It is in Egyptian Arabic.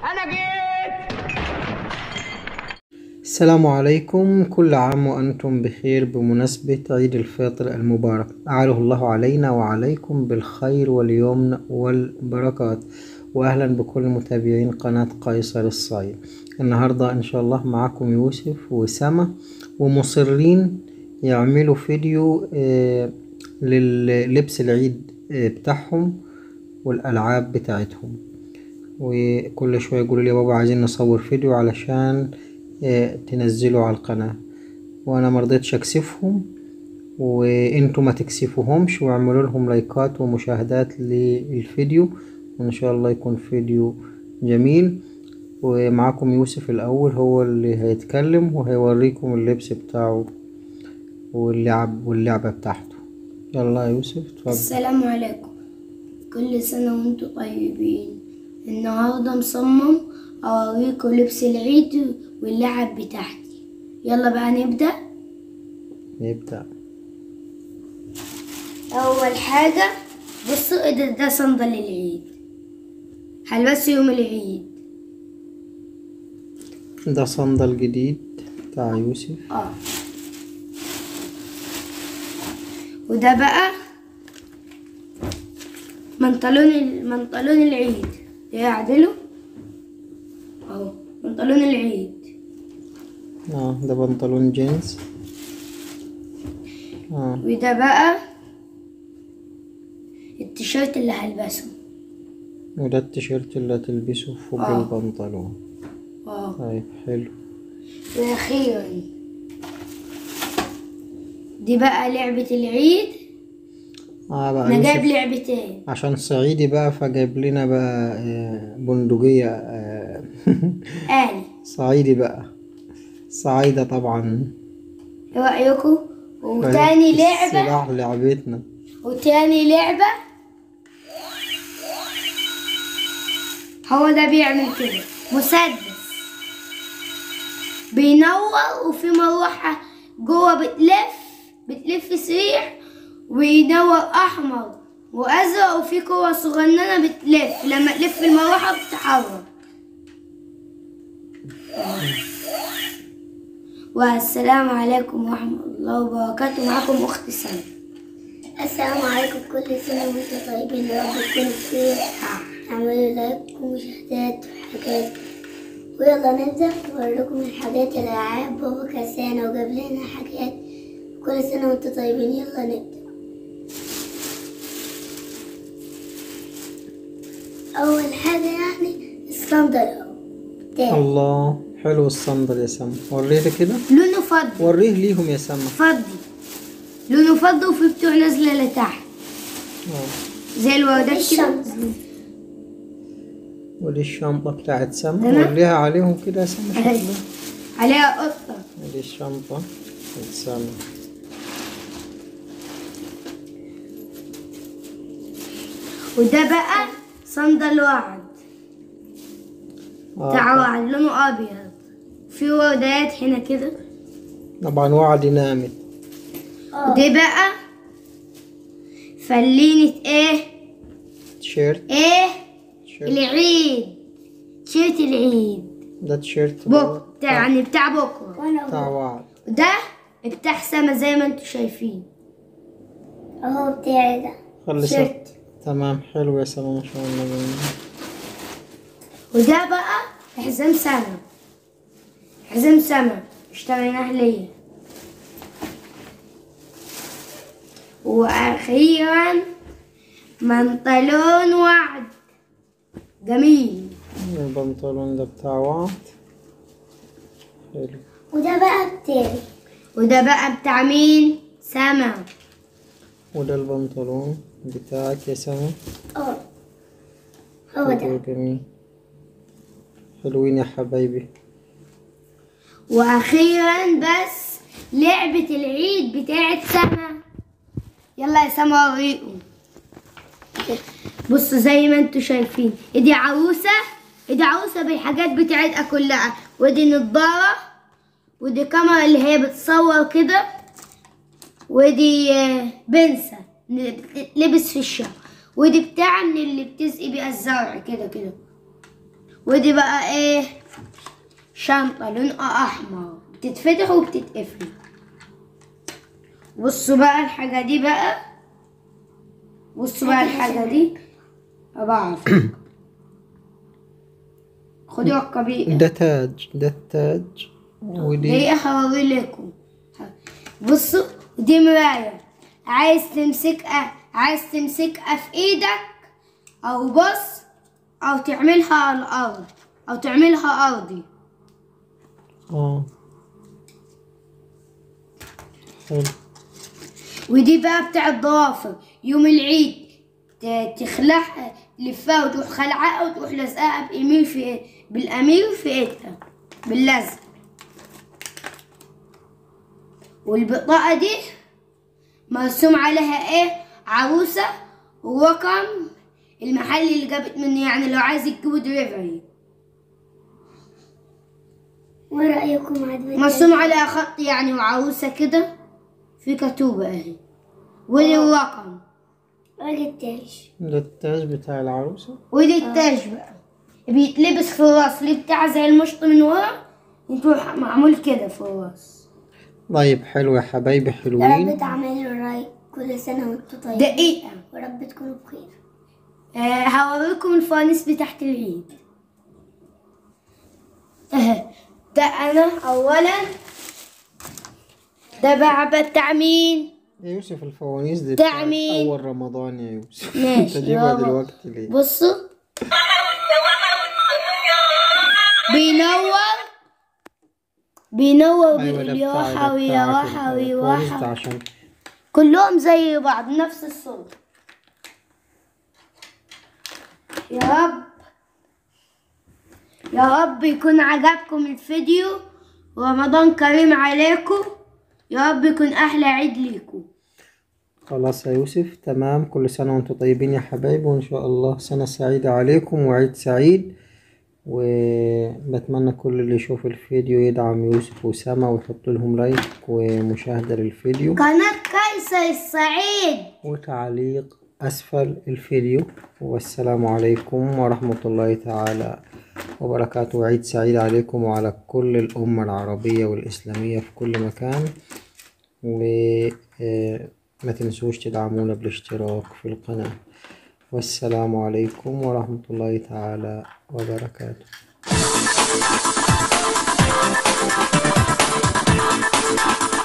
انا جيت السلام عليكم كل عام وأنتم بخير بمناسبة عيد الفطر المبارك أعاله الله علينا وعليكم بالخير واليمن والبركات وأهلا بكل متابعين قناة قيصر الصايم النهاردة إن شاء الله معكم يوسف وسما ومصرين يعملوا فيديو آه، للبس العيد آه، بتاعهم والألعاب بتاعتهم وكل شوية يقولوا لي يا بابا عايزين نصور فيديو علشان آه، تنزلوا على القناة وانا مرضيتش اكسفهم وانتوا ما تكسفوهمش واعملوا لهم لايكات ومشاهدات للفيديو وان شاء الله يكون فيديو جميل ومعاكم يوسف الاول هو اللي هيتكلم وهيوريكم اللبس بتاعه واللعب واللعبة بتاعته يلا يا يوسف اتفضل السلام عليكم كل سنة وانتم طيبين النهاردة مصمم أوريكم لبس العيد واللعب بتاعتي يلا بقى نبدأ نبدأ أول حاجة بصوا إيه ده, ده صندل العيد هلبسه يوم العيد ده صندل جديد بتاع يوسف اه وده بقى منطلون منطلون العيد يعدله اهو منطلون العيد اه ده بنطلون جينز اه وده بقى التيشيرت اللي هلبسه وده التيشيرت اللي هتلبسه فوق آه. البنطلون اه طيب حلو واخيرا دي بقى لعبة العيد اه بقى انا جايب يوسف لعبتين عشان صعيدي بقى فجايب لنا بقى آه، بندقية آه، آلي صعيدي بقى صعيدة طبعا ايه رأيكم وتاني لعبة سلاح لعبتنا وتاني لعبة هو ده بيعمل كده مسدس بينور وفي مروحة جوه بتلف بتلف سريع وينور أحمر وأزرق وفي كورة صغننة بتلف لما تلف المروحة بتتحرك والسلام عليكم ورحمة الله وبركاته معكم أختي سلمى السلام عليكم كل سنة وانتم طيبين يا رب تكونوا بخير اعملوا لايك ومشاهدات وحاجات ويلا نبدأ نوريكم الحاجات الألعاب بابا كسانة وجاب لنا حاجات كل سنة وانتم طيبين يلا نبدأ أول حاجة يعني الصندل أهو تاني الله حلو الصندل يا سما وريه كده لونه فضي وريه ليهم يا سما فضي لونه فضي وفي بتوع نازلة لتحت اه زي الوردات كده الشمس ودي الشنطة بتاعت سما أنا؟ وريها عليهم كده يا سما أهي. شكلها عليها قطة ودي الشنطة بتاعت سما وده بقى صندل وعد بتاع آه. وعد لونه أبيض في وردات هنا كده طبعا وعدي نامت وده بقى فلينة ايه تيشيرت ايه تيشيرت العيد تيشيرت العيد ده تيشيرت بكرة بتاع يعني بتاع بكرة وأنا بتاع أهو وعد وده بتاع سما زي ما انتوا شايفين أهو بتاعي ده خلي سما تيشيرت تمام حلو يا سما ما شاء الله جميل. وده بقى حزام سما حزام سما اشتريناه ليا واخيرا منطلون وعد جميل البنطلون ده بتاع وعد حلو وده بقى بتاعي وده بقى بتاع مين سما وده البنطلون بتاعك يا سما اه هو حلو ده جميل حلوين يا حبايبي واخيرا بس لعبة العيد بتاعت سما يلا يا سما اوريكم بصوا زي ما انتوا شايفين ادي عروسة ادي عروسة بالحاجات بتاعتها كلها ودي نضارة ودي كاميرا اللي هي بتصور كده ودي آه، بنسة ن- لبس في الشهر ودي بتاع من اللي بتسقي بيها الزرع كده كده ودي بقى ايه شنطة لونها احمر بتتفتح وبتتقفل بصوا بقى الحاجة دي بقى بصوا بقى الحاجة دي بعرف خدوا القبيلة ده تاج ده التاج ودي هي هوري لكم بصوا دي مراية عايز تمسكها عايز تمسكها في ايدك او بص او تعملها على الارض او تعملها ارضي اه حلو ودي بقى بتاع الضوافر يوم العيد ت- تخلعها تلفها وتروح خلعها وتروح لازقها بأمير في بالأمير في ايدها باللزق والبطاقة دي مرسوم عليها ايه عروسة ورقم المحل اللي جابت منه يعني لو عايز تجيبوا دليفري ورأيكم عجبتني مرسوم عليها خط يعني وعروسة كده في كتوبة اهي ودي الرقم راجل التاج ده التاج بتاع العروسة ودي التاج بقى بيتلبس في الراس اللي بتاع زي المشط من ورا يروح معمول كده في الراس طيب حلو يا حبايبي يا رب حلوين تعملوا الراي كل سنة وانتم طيبين دقيقة ورب تكونوا بخير آه هوريكم الفوانيس بتاعت العيد اه ده انا اولا ده بقى بتاع مين يا يوسف الفوانيس دي بتاع بتاعت مين؟ أول رمضان يا يوسف ماشي، أنت جايبها يابا. دلوقتي ليه؟ بصوا بينور بينور أيوة ده بيقول يا بتاع وحوي يا وحوي الفوانيس ده وحوي عشان كلهم زي بعض نفس الصوت يا رب يا رب يكون عجبكم الفيديو رمضان كريم عليكم يا رب يكون احلى عيد ليكم خلاص يا يوسف تمام كل سنة وانتم طيبين يا حبايبي وإن شاء الله سنة سعيدة عليكم وعيد سعيد وبتمنى كل اللي يشوف الفيديو يدعم يوسف وسما ويحط لهم لايك ومشاهدة للفيديو قناة قيصر السعيد وتعليق أسفل الفيديو والسلام عليكم ورحمة الله تعالى وبركاته وعيد سعيد عليكم وعلى كل الأمة العربية والإسلامية في كل مكان وما تنسوش تدعمونا بالاشتراك في القناة والسلام عليكم ورحمة الله تعالى وبركاته